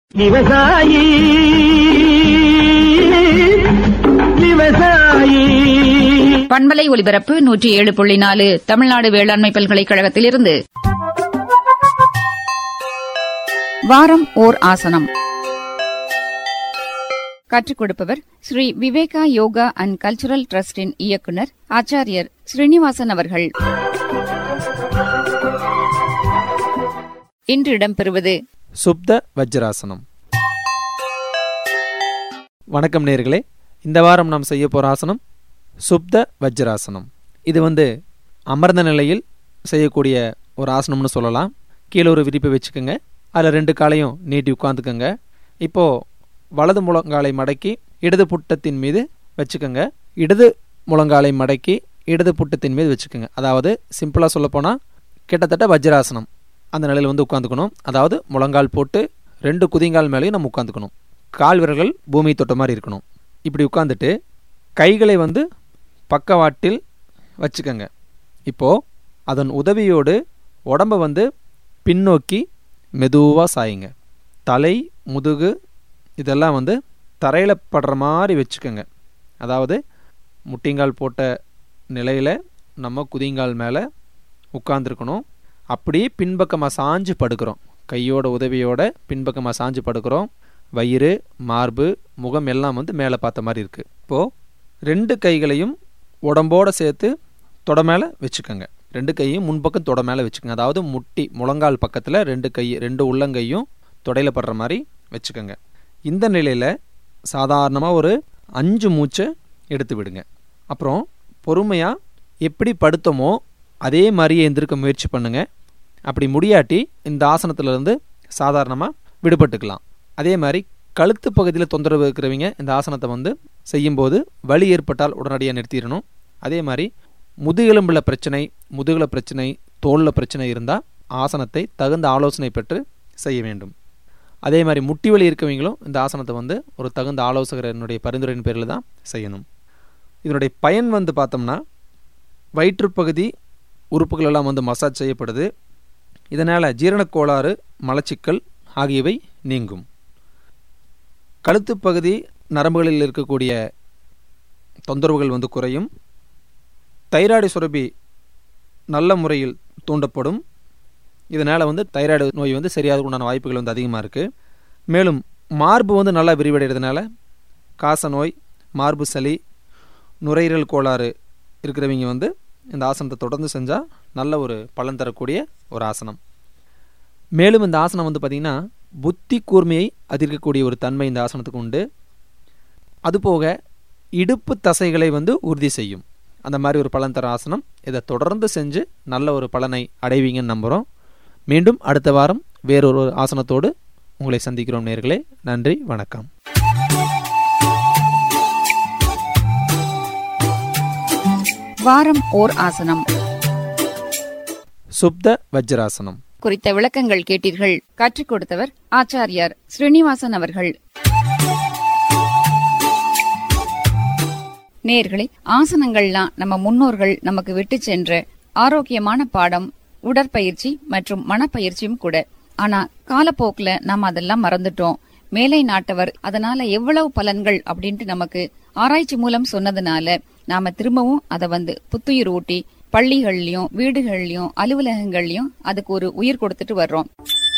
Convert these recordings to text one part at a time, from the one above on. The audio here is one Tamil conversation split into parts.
விவசாயி விவசாயி பண்பலை ஒலிபரப்பு நூற்றி ஏழு புள்ளி நாலு தமிழ்நாடு வேளாண்மை பல்கலைக்கழகத்திலிருந்து வாரம் ஓர் ஆசனம் கற்றுக் கொடுப்பவர் ஸ்ரீ விவேகா யோகா அண்ட் கல்ச்சுரல் டிரஸ்டின் இயக்குனர் ஆச்சாரியர் ஸ்ரீனிவாசன் அவர்கள் இன்று இடம்பெறுவது சுப்த வஜ்ராசனம் வணக்கம் நேர்களே இந்த வாரம் நாம் செய்ய போகிற ஆசனம் சுப்த வஜ்ராசனம் இது வந்து அமர்ந்த நிலையில் செய்யக்கூடிய ஒரு ஆசனம்னு சொல்லலாம் கீழே ஒரு விரிப்பை வச்சுக்கோங்க அதில் ரெண்டு காலையும் நீட்டி உட்காந்துக்கோங்க இப்போது வலது முழங்காலை மடக்கி இடது புட்டத்தின் மீது வச்சுக்கோங்க இடது முழங்காலை மடக்கி இடது புட்டத்தின் மீது வச்சுக்கோங்க அதாவது சிம்பிளாக சொல்லப்போனால் கிட்டத்தட்ட வஜ்ராசனம் அந்த நிலையில் வந்து உட்காந்துக்கணும் அதாவது முழங்கால் போட்டு ரெண்டு குதிங்கால் மேலேயும் நம்ம உட்காந்துக்கணும் கால் விரல்கள் பூமி தொட்ட மாதிரி இருக்கணும் இப்படி உட்காந்துட்டு கைகளை வந்து பக்கவாட்டில் வச்சுக்கோங்க இப்போது அதன் உதவியோடு உடம்பை வந்து பின்னோக்கி மெதுவாக சாயுங்க தலை முதுகு இதெல்லாம் வந்து தரையில் படுற மாதிரி வச்சுக்கோங்க அதாவது முட்டிங்கால் போட்ட நிலையில் நம்ம குதிங்கால் மேலே உட்காந்துருக்கணும் அப்படியே பின்பக்கமாக சாஞ்சு படுக்கிறோம் கையோட உதவியோட பின்பக்கமாக சாஞ்சு படுக்கிறோம் வயிறு மார்பு முகம் எல்லாம் வந்து மேலே பார்த்த மாதிரி இருக்குது இப்போது ரெண்டு கைகளையும் உடம்போட சேர்த்து தொட மேலே வச்சுக்கோங்க ரெண்டு கையும் முன்பக்கம் தொட மேலே வச்சுக்கோங்க அதாவது முட்டி முழங்கால் பக்கத்தில் ரெண்டு கை ரெண்டு உள்ளங்கையும் தொடையில் படுற மாதிரி வச்சுக்கோங்க இந்த நிலையில் சாதாரணமாக ஒரு அஞ்சு மூச்சை எடுத்து விடுங்க அப்புறம் பொறுமையாக எப்படி படுத்தோமோ அதே மாதிரியே எந்திருக்க முயற்சி பண்ணுங்க அப்படி முடியாட்டி இந்த ஆசனத்திலிருந்து சாதாரணமாக விடுபட்டுக்கலாம் அதே மாதிரி கழுத்து பகுதியில் தொந்தரவு இருக்கிறவங்க இந்த ஆசனத்தை வந்து செய்யும்போது வலி ஏற்பட்டால் உடனடியாக நிறுத்திடணும் அதே மாதிரி முதுகெலும்பில் பிரச்சனை முதுகுல பிரச்சனை தோளில் பிரச்சனை இருந்தால் ஆசனத்தை தகுந்த ஆலோசனை பெற்று செய்ய வேண்டும் அதே மாதிரி முட்டி வலி இருக்கவங்களும் இந்த ஆசனத்தை வந்து ஒரு தகுந்த ஆலோசகரனுடைய பரிந்துரையின் பேரில் தான் செய்யணும் இதனுடைய பயன் வந்து பார்த்தோம்னா வயிற்றுப்பகுதி உறுப்புகள் எல்லாம் வந்து மசாஜ் செய்யப்படுது இதனால் ஜீரணக் கோளாறு மலச்சிக்கல் ஆகியவை நீங்கும் கழுத்துப் பகுதி நரம்புகளில் இருக்கக்கூடிய தொந்தரவுகள் வந்து குறையும் தைராய்டு சுரப்பி நல்ல முறையில் தூண்டப்படும் இதனால் வந்து தைராய்டு நோய் வந்து சரியாக உண்டான வாய்ப்புகள் வந்து அதிகமாக இருக்குது மேலும் மார்பு வந்து நல்லா விரிவடைகிறதுனால காச நோய் மார்பு சளி நுரையீரல் கோளாறு இருக்கிறவங்க வந்து இந்த ஆசனத்தை தொடர்ந்து செஞ்சால் நல்ல ஒரு பலன் தரக்கூடிய ஒரு ஆசனம் மேலும் இந்த ஆசனம் வந்து பார்த்திங்கன்னா புத்தி கூர்மையை அதிர்க்கக்கூடிய ஒரு தன்மை இந்த ஆசனத்துக்கு உண்டு அதுபோக இடுப்பு தசைகளை வந்து உறுதி செய்யும் அந்த மாதிரி ஒரு பலன் தர ஆசனம் இதை தொடர்ந்து செஞ்சு நல்ல ஒரு பலனை அடைவீங்கன்னு நம்புகிறோம் மீண்டும் அடுத்த வாரம் வேறொரு ஆசனத்தோடு உங்களை சந்திக்கிறோம் நேர்களே நன்றி வணக்கம் வாரம் ஓர் ஆசனம் சுப்த வஜ்ராசனம் குறித்த விளக்கங்கள் கேட்டீர்கள் கற்றுக் கொடுத்தவர் ஆச்சாரியார் ஸ்ரீனிவாசன் அவர்கள் நேர்களே ஆசனங்கள்லாம் நம்ம முன்னோர்கள் நமக்கு விட்டு சென்ற ஆரோக்கியமான பாடம் உடற்பயிற்சி மற்றும் மனப்பயிற்சியும் கூட ஆனா காலப்போக்குல நாம அதெல்லாம் மறந்துட்டோம் மேலை நாட்டவர் அதனால எவ்வளவு பலன்கள் அப்படின்ட்டு நமக்கு ஆராய்ச்சி மூலம் சொன்னதுனால நாம திரும்பவும் அதை வந்து புத்துயிர் ஊட்டி பள்ளிகள்லயும் வீடுகள்லயும் அலுவலகங்கள்லயும் அதுக்கு ஒரு உயிர் கொடுத்துட்டு வர்றோம்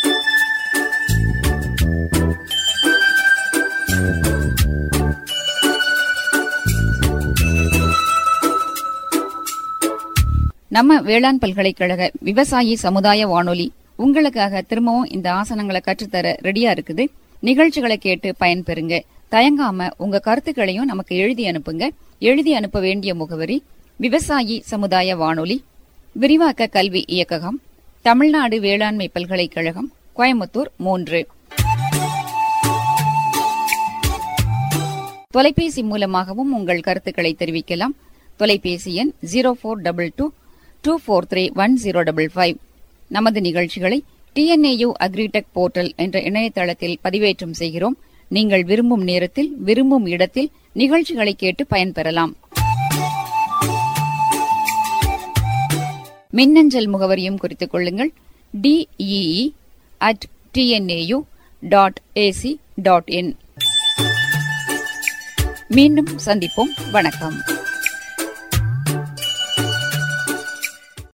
நம்ம வேளாண் பல்கலைக்கழக விவசாயி சமுதாய வானொலி உங்களுக்காக திரும்பவும் இந்த ஆசனங்களை கற்றுத்தர ரெடியா இருக்குது நிகழ்ச்சிகளை கேட்டு பயன்பெறுங்க தயங்காம உங்க கருத்துக்களையும் நமக்கு எழுதி அனுப்புங்க எழுதி அனுப்ப வேண்டிய முகவரி விவசாயி சமுதாய வானொலி விரிவாக்க கல்வி இயக்ககம் தமிழ்நாடு வேளாண்மை பல்கலைக்கழகம் கோயம்புத்தூர் மூன்று தொலைபேசி மூலமாகவும் உங்கள் கருத்துக்களை தெரிவிக்கலாம் தொலைபேசி எண் zero four double two two four three one zero double five நமது நிகழ்ச்சிகளை டிஎன்ஏயு அக்ரிடெக் போர்ட்டல் என்ற இணையதளத்தில் பதிவேற்றம் செய்கிறோம் நீங்கள் விரும்பும் நேரத்தில் விரும்பும் இடத்தில் நிகழ்ச்சிகளை கேட்டு பயன்பெறலாம் மின்னஞ்சல் முகவரியும் குறித்துக் கொள்ளுங்கள் DEE at TNAU dot AC dot in மீண்டும் சந்திப்போம் வணக்கம்